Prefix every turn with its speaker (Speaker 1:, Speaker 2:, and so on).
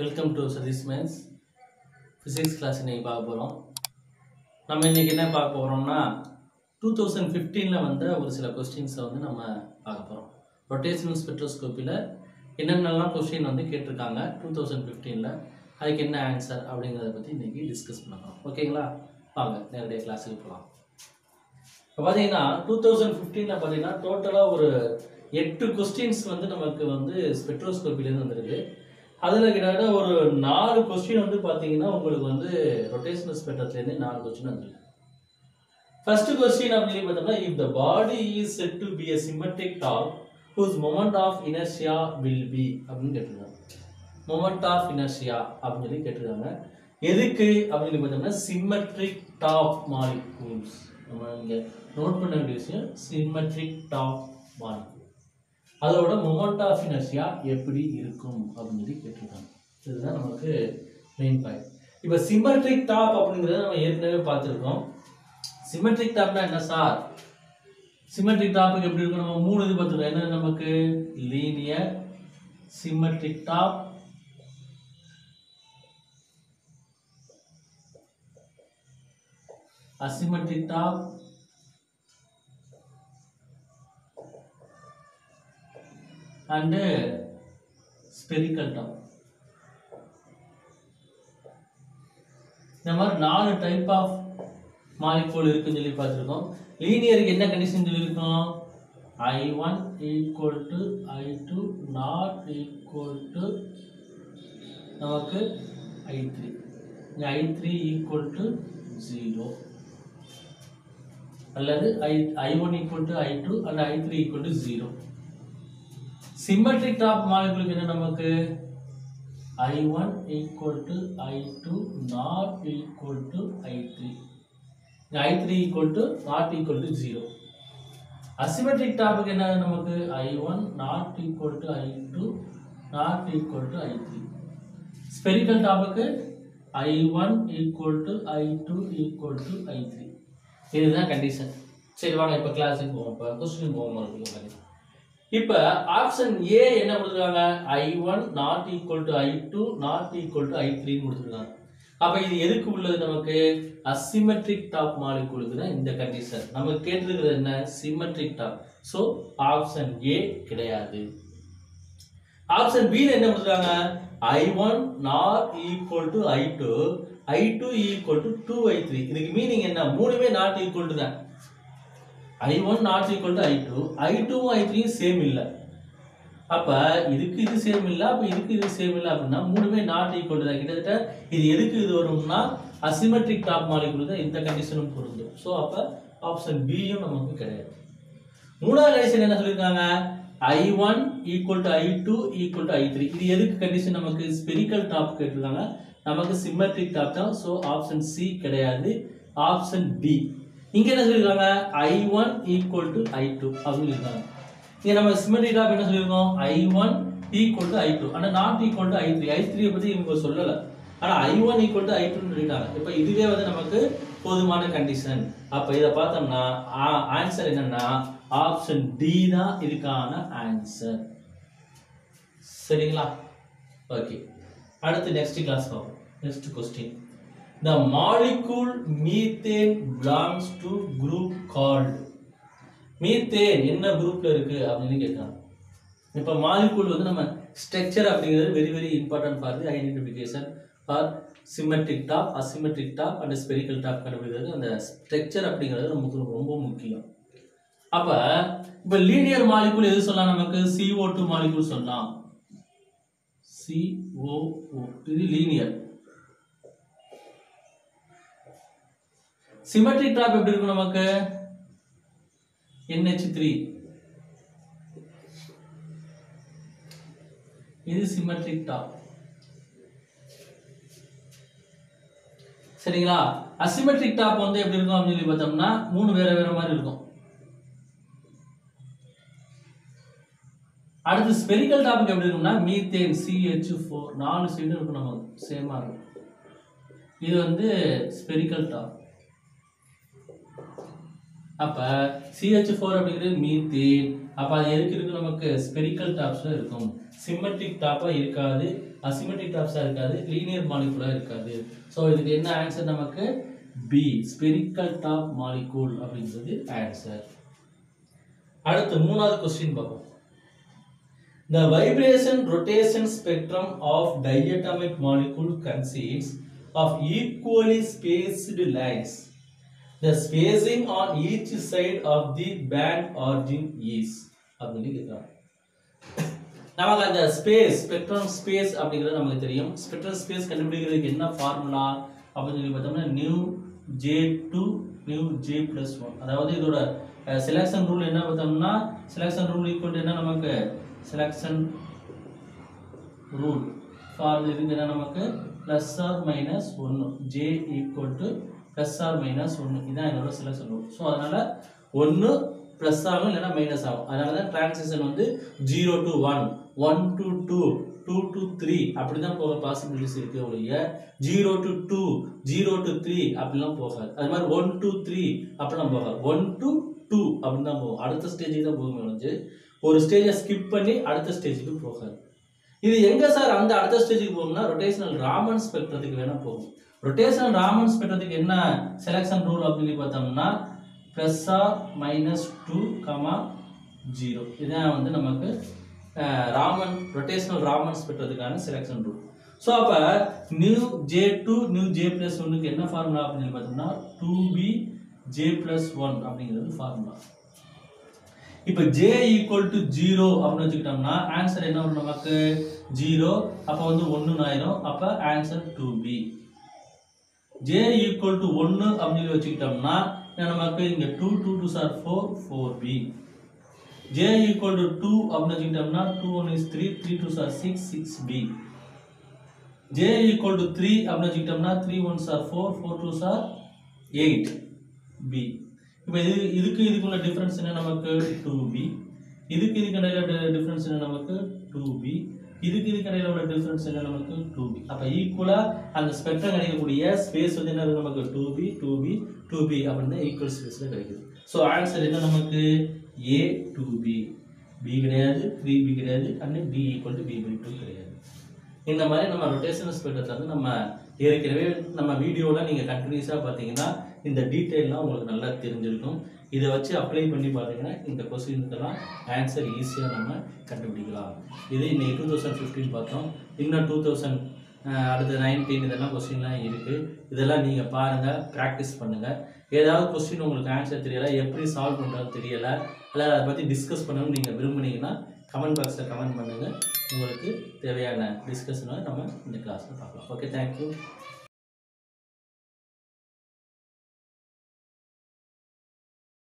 Speaker 1: Welcome to Satish man's physics class இன்னைக்கு பார்க்க போகிறோம் நம்ம இன்னைக்கு என்ன பார்க்க போகிறோம்னா டூ தௌசண்ட் ஃபிஃப்டீனில் வந்த ஒரு சில கொஸ்டின்ஸை வந்து நம்ம பார்க்க போகிறோம் ரொட்டேஷனல் ஸ்பெக்ட்ரோஸ்கோப்பியில் என்னென்னலாம் கொஸ்டின் வந்து கேட்டிருக்காங்க டூ தௌசண்ட் ஃபிஃப்டீனில் அதுக்கு என்ன ஆன்சர் அப்படிங்கிறத பற்றி இன்னைக்கு டிஸ்கஸ் பண்ணலாம் ஓகேங்களா வாங்க நேரடியாக கிளாஸுக்கு போகலாம் இப்போ பார்த்தீங்கன்னா டூ தௌசண்ட் ஃபிஃப்டீனில் பார்த்தீங்கன்னா டோட்டலாக ஒரு எட்டு கொஸ்டின்ஸ் வந்து நமக்கு வந்து ஸ்பெக்ட்ரோஸ்கோப்பிலேருந்து வந்திருக்கு அதில் கிட்டத்தட்ட ஒரு நாலு கொஸ்டின் வந்து பார்த்தீங்கன்னா உங்களுக்கு வந்து ரொட்டேஷனல் ஸ்பெக்ட்ரத்துலேருந்து நாலு கொஸ்டின் வந்திருக்கு ஃபர்ஸ்ட் கொஸ்டின் அப்படின்னு பார்த்தோம்னா if the body is set to be a symmetric top whose moment of inertia will be அப்படின்னு கேட்டிருக்காங்க moment ஆஃப் inertia அப்படின்னு சொல்லி கேட்டிருக்காங்க எதுக்கு அப்படின்னு பார்த்தோம்னா சிம்மெட்ரிக் டாப் மாலிகூல்ஸ் நம்ம இங்கே நோட் பண்ண வேண்டிய விஷயம் சிம்மெட்ரிக் டாப் மாலிகூல் அதோட மொமெண்ட் ஆஃப் இனர்ஷியா எப்படி இருக்கும் அப்படின்னு சொல்லி கேட்டிருக்காங்க இதுதான் நமக்கு மெயின் பாயிண்ட் இப்போ சிமெட்ரிக் டாப் அப்படிங்கிறத நம்ம ஏற்கனவே பார்த்துருக்கோம் சிமெட்ரிக் டாப்னா என்ன சார் சிமெட்ரிக் டாப்புக்கு எப்படி இருக்கும் நம்ம மூணு இது பார்த்துருக்கோம் என்ன நமக்கு linear symmetric top asymmetric top and spherical top இந்த மாதிரி நாலு டைப் ஆஃப் மாலிகூல் இருக்குன்னு சொல்லி பார்த்துருக்கோம் லீனியருக்கு என்ன கண்டிஷன் சொல்லியிருக்கோம் I one equal to I two not equal to நமக்கு ஐ த்ரீ இங்கே I three equal to zero அல்லது I I one equal to I two அல்லது I three equal to zero symmetric top மாலிகுலுக்கு என்ன நமக்கு I one equal to I two not equal to I three I three equal to not equal to zero asymmetric டாப்புக்கு என்ன நமக்கு I one not equal to I two not equal to I three spherical டாப்புக்கு I one equal to I two equal to I three இதுதான் condition சரி வாங்க இப்போ கிளாஸுக்கு போவோம் இப்போ கொஸ்டின் போவோம் மறுபடியும் பாருங்க. இப்போ ஆப்ஷன் ஏ என்ன கொடுத்துருக்காங்க I one not equal to I two not equal to I த்ரீன்னு கொடுத்துருக்காங்க அப்போ இது எதுக்கு உள்ளது நமக்கு அசிமெட்ரிக் டாப் மாலிகூலுக்கு தான் இந்த கண்டிஷன் நம்ம கேட்டிருக்கிறது என்ன symmetric top so option A கிடையாது ஆப்ஷன் பி என்ன கொடுத்துருக்காங்க I one not equal to I two I two equal to two I three இதுக்கு மீனிங் என்ன மூணுமே நாட் ஈக்குவல் டு தான் I one not equal to I two I டூவும் I த்ரீயும் same இல்லை அப்போ இதுக்கு இது சேம் இல்லை அப்போ இதுக்கு இது சேம் இல்லை அப்படின்னா மூணுமே நாட் ஈக்குவல் தான் கிட்டத்தட்ட இது எதுக்கு இது வரும்னா அசிமெட்ரிக் டாப் மாலிகுல் தான் இந்த கண்டிஷனும் பொருந்தும் ஸோ அப்போ ஆப்ஷன் பியும் நமக்கு கிடையாது மூணாவது கண்டிஷன் என்ன சொல்லியிருக்காங்க I one equal to I two equal to I three இது எதுக்கு கண்டிஷன் நமக்கு ஸ்பெரிக்கல் டாப் கேட்டிருக்காங்க நமக்கு சிமெட்ரிக் டாப் தான் ஸோ ஆப்ஷன் சி கிடையாது ஆப்ஷன் டி இங்க என்ன சொல்லியிருக்காங்க I one equal to I two அப்படின்னு இருக்காங்க இங்க நம்ம சிமெட்ரிக் டாப் என்ன சொல்லியிருக்கோம் I one equal to I two ஆனால் not equal to I three I த்ரீயை பற்றி இவங்க சொல்லலை ஆனால் ஐ ஒன் ஈக்குவல் டு ஐ டூன்னு சொல்லிட்டாங்க இப்போ இதுவே வந்து நமக்கு போதுமான கண்டிஷன் அப்போ இதை பார்த்தோம்னா ஆன்சர் என்னன்னா ஆப்ஷன் டி தான் இதுக்கான ஆன்சர் சரிங்களா ஓகே அடுத்து நெக்ஸ்ட் கிளாஸ் பார்ப்போம் next question the molecule methane belongs to group called methane என்ன குரூப்ல இருக்கு அப்படின்னு கேட்குறாங்க இப்போ மாலிகூல் வந்து நம்ம ஸ்ட்ரக்சர் அப்படிங்கிறது very very important for the identification for symmetric top asymmetric top and spherical top கண்டுபிடிக்கிறது அந்த ஸ்ட்ரக்சர் அப்படிங்கிறது நமக்கு ரொம்ப முக்கியம் அப்ப இப்ப லீனியர் மாலிகூல் எது சொல்லலாம் நமக்கு CO2 டூ மாலிகூல் சொல்லலாம் COO இது லீனியர் சிமெட்ரிக் டாப் எப்படி இருக்கும் நமக்கு NH3 த்ரீ இது சிமெட்ரிக் டாப் சரிங்களா அசிமெட்ரிக் டாப் வந்து எப்படி இருக்கும் அப்படின்னு சொல்லி பார்த்தோம்னா மூணு வேற வேற மாதிரி இருக்கும் அடுத்து ஸ்பெரிக்கல் டாபிக் எப்படி இருக்கும்னா மீத்தேன் சிஹெச் ஃபோர் நாலு சைடு இருக்கும் நமக்கு சேமா இருக்கும் இது வந்து ஸ்பெரிக்கல் டாப் அப்போ சிஹெச் ஃபோர் அப்படிங்கிறது மீத்தேன் அப்போ அது எதுக்கு இருக்கு நமக்கு ஸ்பெரிக்கல் டாப்ஸில் இருக்கும் சிமெட்ரிக் டாப்பாக இருக்காது அசிமெட்ரிக் டாப்ஸாக இருக்காது லீனியர் மாலிகுலாக இருக்காது ஸோ இதுக்கு என்ன ஆன்சர் நமக்கு பி ஸ்பெரிக்கல் டாப் மாலிகூல் அப்படிங்கிறது ஆன்சர் அடுத்து மூணாவது கொஸ்டின் பார்ப்போம் The vibration rotation spectrum of diatomic molecule consists of equally spaced lines. The spacing on each side of the band origin is அப்படின்னு கேட்குறாங்க நமக்கு அந்த ஸ்பேஸ் ஸ்பெக்ட்ரம் ஸ்பேஸ் அப்படிங்கிறது நமக்கு தெரியும் ஸ்பெக்ட்ரம் ஸ்பேஸ் கண்டுபிடிக்கிறதுக்கு என்ன ஃபார்முலா அப்படின்னு சொல்லி பார்த்தோம்னா nu J to nu J plus one அதாவது இதோட செலெக்ஷன் ரூல் என்ன பார்த்தோம்னா செலெக்ஷன் ரூல் ஈக்குவல் என்ன நமக்கு செலெக்ஷன் ரூல் ஃபார் இதுக்கு என்ன நமக்கு ப்ளஸ் ஆர் மைனஸ் ஒன்று J equal to plus or minus ஒன்று இதுதான் என்னோட செலெக்ஷன் ரூல் ஸோ அதனால் ஒன்று ப்ளஸ் ஆகும் இல்லைன்னா மைனஸ் ஆகும் அதனால தான் டிரான்சிஷன் வந்து zero to one one to two two to three அப்படி தான் போக பாசிபிலிட்டிஸ் இருக்கு ஒழிய zero to two zero to three அப்படிலாம் போகாது அது மாதிரி ஒன் டு த்ரீ அப்படிலாம் போகாது ஒன் டு டூ அப்படின்னு தான் போகும் அடுத்த ஸ்டேஜுக்கு தான் போகும் ஒழிஞ்சு ஒரு ஸ்டேஜை ஸ்கிப் பண்ணி அடுத்த ஸ்டேஜுக்கு போகாது இது எங்க சார் அந்த அடுத்த ஸ்டேஜுக்கு போகும்னா ரொட்டேஷனல் ராமன் ஸ்பெக்ட்ரத்துக்கு வேணா போகும் ரொட்டேஷனல் ராமன் ஸ்பெக்ட்ரத்துக்கு என்ன செலெக்ஷன் ரூல் அப்படின்னு பார்த்தோம்னா plus or minus two comma zero இதான் வந்து நமக்கு அஹ், ராமன் ரொட்டேஷனல் ராமன் ஸ்பெக்ட்ரத்துக்கான செலெக்ஷன் ரூல் ஸோ அப்போ nu J to nu J plus ஒன்னுக்கு என்ன ஃபார்முலா அப்படின்னு சொல்லி பார்த்தோம்னா two B J plus one அப்படிங்கிறது ஃபார்முலா இப்போ ஜே ஈக்குவல் டு ஜீரோ அப்படின்னு வச்சுக்கிட்டோம்னா ஆன்சர் என்ன வரும் நமக்கு ஜீரோ அப்போ வந்து ஒன்றுன்னு ஆயிரும் அப்போ answer two B J equal to ஒன்று அப்படின்னு சொல்லி வச்சுக்கிட்டோம்னா என்ன நமக்கு இங்கே two two two sir four four B J equal to two அப்படின்னு வச்சுக்கிட்டோம்னா two one is three three two sir six six B J equal to three அப்படின்னு வச்சுக்கிட்டோம்னா three one sir four four two sir eight B இப்போ இது இதுக்கு இதுக்குள்ள difference என்ன நமக்கு டூ பி இதுக்கு இதுக்கு இடையில டிஃப்ரென்ஸ் என்ன நமக்கு டூ பி இதுக்கு இதுக்கு இடையில உள்ள டிஃப்ரென்ஸ் என்ன நமக்கு டூ பி அப்போ ஈக்குவலாக அந்த ஸ்பெக்ட்ரம் கிடைக்கக்கூடிய ஸ்பேஸ் வந்து என்ன இருக்கு நமக்கு two B two B two B அப்படின்னு ஈக்குவல் ஸ்பேஸில் கிடைக்குது ஸோ ஆன்சர் என்ன நமக்கு ஏ டூ பி பி கிடையாது த்ரீ பி கிடையாது and D equal to B by two கிடையாது இந்த மாதிரி நம்ம ரொட்டேஷனல் ஸ்பெக்ட்ரத்தை வந்து நம்ம ஏற்கனவே நம்ம வீடியோவில் நீங்கள் கண்டினியூஸாக பார்த்தீங்கன்னா இந்த டீட்டெயிலாம் உங்களுக்கு நல்லா தெரிஞ்சிருக்கும் இதை வச்சு அப்ளை பண்ணி பார்த்தீங்கன்னா இந்த கொஸ்டினுக்கெல்லாம் ஆன்சர் ஈஸியாக நம்ம கண்டுபிடிக்கலாம் இது இன்னைக்கு டூ தௌசண்ட் ஃபிஃப்டீன் பார்த்தோம் இன்னும் டூ தௌசண்ட் அடுத்த நைன்டீன் இதெல்லாம் கொஸ்டின்லாம் இருக்குது இதெல்லாம் நீங்கள் பாருங்கள் ப்ராக்டிஸ் பண்ணுங்கள் ஏதாவது கொஸ்டின் உங்களுக்கு ஆன்சர் தெரியலை எப்படி சால்வ் பண்ணுறது தெரியலை இல்லை அதை பற்றி டிஸ்கஸ் பண்ணணும்னு நீங்கள் விரும்புனீங்கன்னா கமெண்ட் பாக்ஸில் கமெண்ட் பண்ணுங்கள் உங்களுக்கு தேவையான டிஸ்கஷனை நம்ம இந்த கிளாஸில் பார்க்கலாம் ஓகே தேங்க்யூ